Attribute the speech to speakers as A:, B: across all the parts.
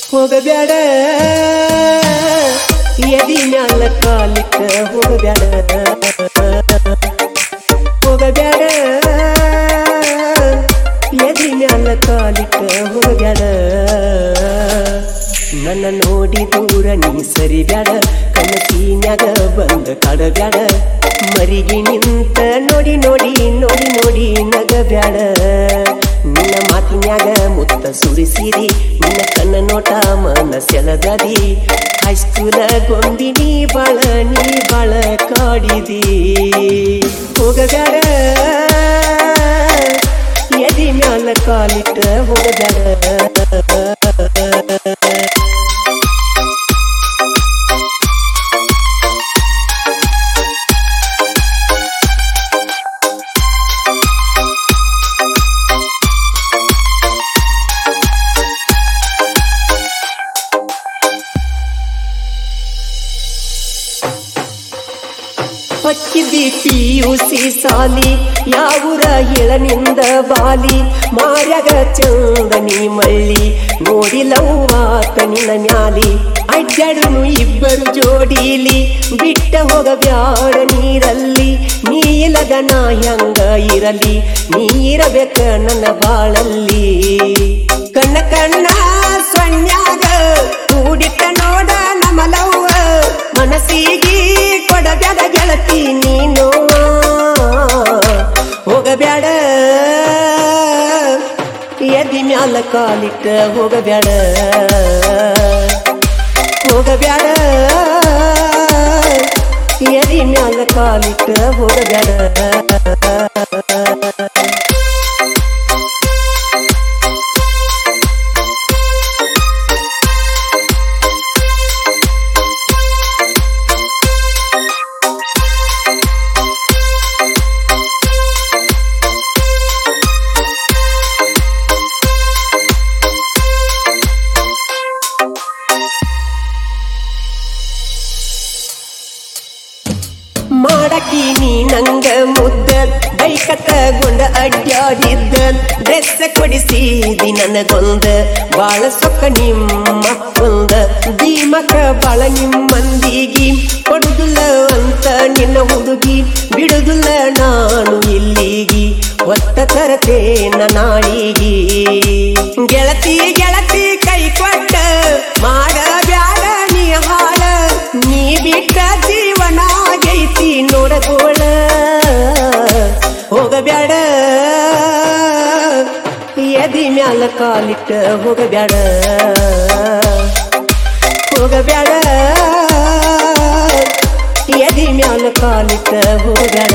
A: ಹೋಗಬ್ಯಾಡ ಎದಿ ಮ್ಯಾಲ ಕಾಲಿಟ್ಟ ಹೋಗಬ್ಯಾಡ ಹೋಗಬ್ಯಾಡ ಎದಿ ಮ್ಯಾಲ ಕಾಲಿಟ್ಟ ಹೋಗಬ್ಯಾಡ ನನ್ನ ನೋಡಿ ದೂರ ನೀ ಸರಿಬ್ಯಾಡ ಕನಸಿನ್ಯಾಗ ಬಂದ ಕಾಡಬ್ಯಾಡ ಮರಿಗಿ ನಿಂತ ನೋಡಿ ನೋಡಿ ನೋಡಿ ನೋಡಿ ನಗಬ್ಯಾಡ ನಿನ್ನ ಮಾತಿನ್ಯಾಗ ಮುತ್ತ ಸುರಿಸಿರಿ ನಿನ್ನ ಕಣ್ಣ ನೋಟ ಮನ ಸೆಳದದಿ ಹೈಸ್ಕೂಲ ಗೊಂಬಿ ನೀ ಬಾಳ ನೀ ಬಾಳ ಕಾಡಿದಿ ಹೋಗಬ್ಯಾಡ ಎದಿ ಮ್ಯಾಲ ಕಾಲಿಟ್ಟ ಹೋಗಬ್ಯಾಡ ಹಚ್ಚಿದಿ ಪಿಯುಸಿ ಸಾಲಿ ಯಾವೂರ ಎಳನಿಂದ ಬಾಲಿ ಮಾರ್ಯಾಗ ಚಂದನಿ ಮಳ್ಳಿ ನೋಡಿಲವ್ವಾತ ನಿನ್ನ ಮ್ಯಾಲಿ ಅಡ್ಡಾಡುನು ಇಬ್ಬರು ಜೋಡಿಲಿ ಬಿಟ್ಟ ಹೋಗಬ್ಯಾಡ ನೀರಲ್ಲಿ ನೀ ಇಲ್ಲದ ನಾ ಹೆಂಗ ಇರಲಿ ನೀ ಇರಬೇಕ ನನ್ನ ಬಾಳಲ್ಲಿ ಕಣ್ಣ ಕಣ್ಣ ಸೊನ್ಯಾಗ ಕೂಡಿಟ್ಟ ನೋಡ ನಮ್ಮ ಲವ್ವ ಮನಸ್ಸಿಗೆ ಕೊಡಬ್ಯಾಡ ಗೆಳತಿ ನೀನು ಹೋಗಬ್ಯಾಡ ಎದಿ ಮ್ಯಾಲ ಕಾಲಿಟ್ಟ ಹೋಗಬ್ಯಾಡ ಹೋಗಬ್ಯಾಡ ಎದಿ ಮ್ಯಾಲ ಕಾಲಿಟ್ಟ ಹೋಗಬ್ಯಾಡ ಮಾಡಕಿ ನೀ ನಂಗ ಮುದ್ದ ಬೈಕತ್ತಗೊಂಡ ಅಡ್ಡಾಡಿದ್ದ ಡ್ರೆಸ್ ಕೊಡಿಸಿದಿ ನನಗೊಂದ ಬಾಳ ಸೊಕ್ಕ ನಿಮ್ಮಕ್ಕೊಂದ ಭೀಮಕ ಬಾಳ ನಿಮ್ಮಂದಿಗಿ ಕೊಡುದಿಲ್ಲ ಅಂತ ನಿನ್ನ ಹುಡುಗಿ ಬಿಡುದಿಲ್ಲ ನಾನು ಇಲ್ಲಿಗಿ ಒತ್ತ ತರತೇನ ನಾಳಿಗಿ ಗೆಳತಿ ಗೆಳತಿ ಕೈ ಕೊಟ್ಟ ಮಾಡ ಬ್ಯಾಡ ನೀ ಹಾಳ ನೀ ಬಿಟ್ಟ ಜೀವನ ಆಗೈತಿ ನೋಡಗೋಳ ಹೋಗಬ್ಯಾಡ ಎದಿ ಮ್ಯಾಲ ಕಾಲಿಟ್ಟ ಹೋಗಬ್ಯಾಡ ಹೋಗಬ್ಯಾಡ ಎದಿ ಮ್ಯಾಲ ಕಾಲಿಟ್ಟ ಹೋಗಬ್ಯಾಡ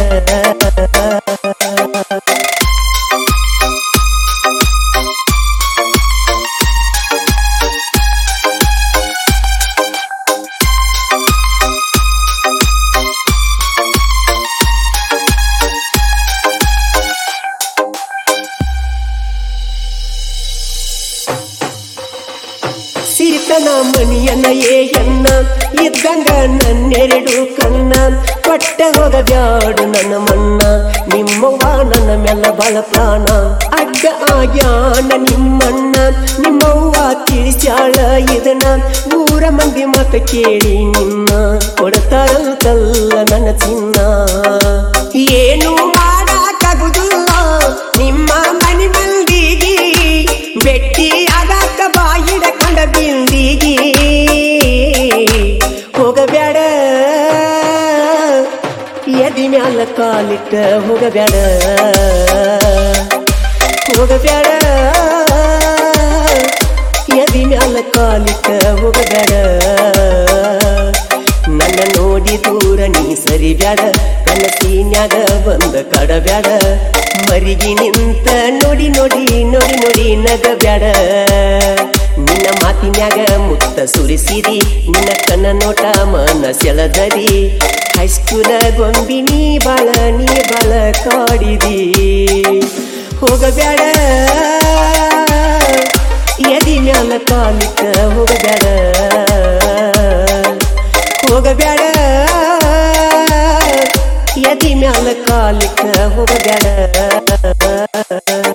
A: ಸಿರಿತನ ಮಣಿಯನ ಏಯನ್ನ ಇದ್ದಂಗ ನನ್ನೆರಡು ಕಣ್ಣ ಕೊಟ್ಟ ಹೋಗಬ್ಯಾಡು ನನ್ನ ಮಣ್ಣ ನಿಮ್ಮವ್ವ ನನ್ನ ಮೆಲ್ಲ ಬಳ ಪ್ರಾಣ ಅಡ್ಡ ಆಗ್ಯಾನ ನಿಮ್ಮಣ್ಣ ನಿಮ್ಮವ್ವ ತಿಳಿಸ್ಯಾಳ ಇದನ್ನ ಊರ ಮಂದಿ ಮಾತ ಕೇಳಿ ನಿನ್ನ ಕೊಡ್ತಾರಂತಲ್ಲ ನನ್ನ ಚಿನ್ನ ಏನು ಮಾಡಕ್ಕಾಗುದಿಲ್ಲ ನಿಮ್ಮ ಮನೆ ಮಂದಿಗೆ ಬೆಟ್ಟಿ ಆಗಾಕ ಬಾಯಿಡಕೊಂಡ ಬಿಂದಿಗಿ ಹೋಗಬ್ಯಾಡ ಎದಿ ಮ್ಯಾಲ ಕಾಲಿಟ್ಟ ಹೋಗಬ್ಯಾಡ ಹೋಗಬ್ಯಾಡ ಎದಿ ಮ್ಯಾಲ ಕಾಲಿಟ್ಟ ಹೋಗಬ್ಯಾಡ ನನ್ನ ನೋಡಿ ದೂರ ನೀ ಸರಿಬ್ಯಾಡ ಕನಸಿನ್ಯಾಗ ಬಂದ ಕಡಬ್ಯಾಡ ಮರಿಗಿ ನಿಂತ ನೋಡಿ ನೋಡಿ ನೋಡಿ ನೋಡಿ ನಗಬ್ಯಾಡ ನಿನ್ನ ಮಾತಿನ್ಯಾಗ ಮುತ್ತ ಸುರಿಸಿದಿ ನಿನ್ನ ಕಣ್ಣ ನೋಟ ಮನ ಸೆಳದದಿ ಹೈಸ್ಕೂಲ ಗೊಂಬಿ ನೀ ಬಾಳ ನೀ ಬಾಳ ಕಾಡಿದಿ ಹೋಗಬ್ಯಾಡ ಎದಿ ಮ್ಯಾಲ ಕಾಲಿಟ್ಟ ಹೋಗಬ್ಯಾಡ ಹೋಗಬ್ಯಾಡ ಎದಿ ಮ್ಯಾಲ ಕಾಲಿಟ್ಟ ಹೋಗಬ್ಯಾಡ